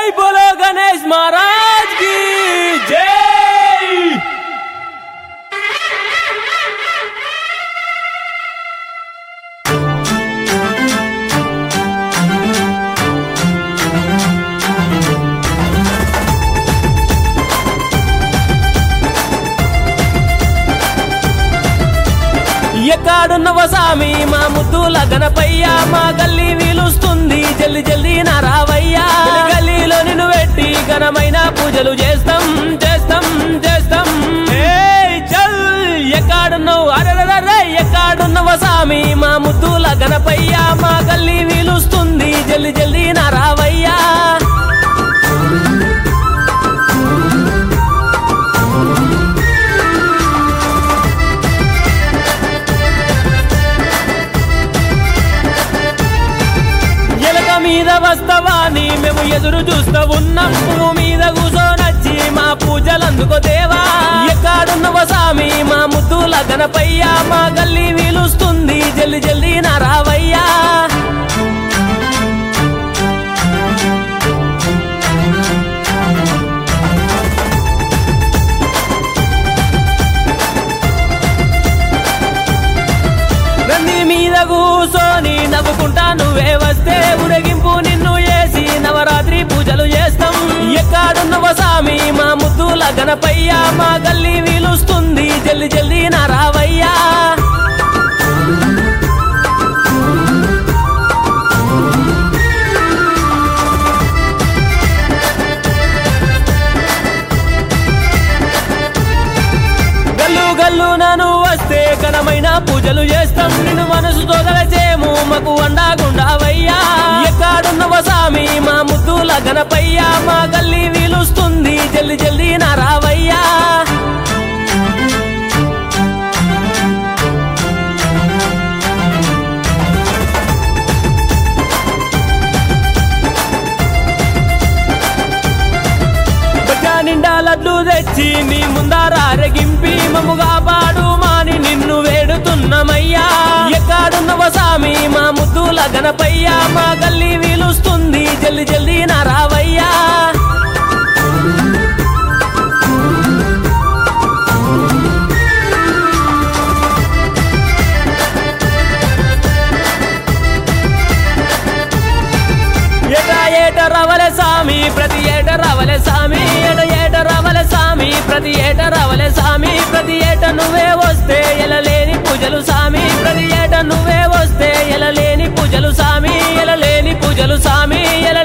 बोलो गणेश महाराज की जय ఎక్కడున్నవ సామి మా ముద్దుల గణపయ్య మా గల్లీ వీలుస్తుంది జల్ది జల్ది నా రావయ్యా గల్లీ గల్లీలో నిన్ను పెట్టి ఘనమైన పూజలు చేస్తాం చేస్తాం చేస్తాం ఏయ్ చల్ ఎక్కడున్నావు అరరరే ఎక్కడున్నవ సామి మా ముద్దుల గణపయ్య మా గల్లీ వీలుస్తుంది జల్ది జల్ది నా రావయ్యా ఎలక మీద వస్తవాని మేము ఎదురు చూస్తూ ఉన్నాం పువ్వు మీద కూసోనొచ్చి మా పూజలు అందుకో దేవా ఎక్కడున్నవ సామి మా ముద్దుల గణపయ్య మా గల్లీ వీలుస్తుంది జల్ది జల్ది నా రావయ్యా నంది మీద కూసోని నవ్వుకుంటా నువ్వే వస్తే ఊరేగింపు నిన్ను వేసి నవరాత్రి పూజలు చేస్తాం ఎక్కడున్నవ సామి మా ముద్దుల గణపయ్య మా గల్లీ వీలుస్తుంది జల్ది జల్ది నా రావయ్యా గల్లు గల్లు నన్ను వస్తే ఘనమైన పూజలు చేస్తాం నిన్ను మనసుతో గలచేము మాకు వండాగుండావయ్యా ఎక్కడున్నవ సామి మా ముద్దుల గణపయ్య మా గల్లీ వీలుస్తుంది జల్ది జల్ది నా రావయ్యా బజా నిండా లడ్లు తెచ్చి నీ ముందారెగింపి మమ్ముగా పాడు మాని నిన్ను వేడుతున్నమయ్యా ఎక్కడున్నవ సామి మా ముద్దుల గణపయ్య మా గల్లీ వీలుస్తుంది జల్ది జల్ది నా రావయ్యా ఏట ఏట రవల సామి ప్రతి ఏట రవల సామి ఏట ఏట రవల సామి ప్రతి ఏట రవల సామి ప్రతి ఏట నువ్వే వస్తే ఎలలేని పూజలు సామి ప్రతి ఏట నువ్వే వస్తే ఎలలేని పూజలు సామి ఎలలేని పూజలు సామి ఎల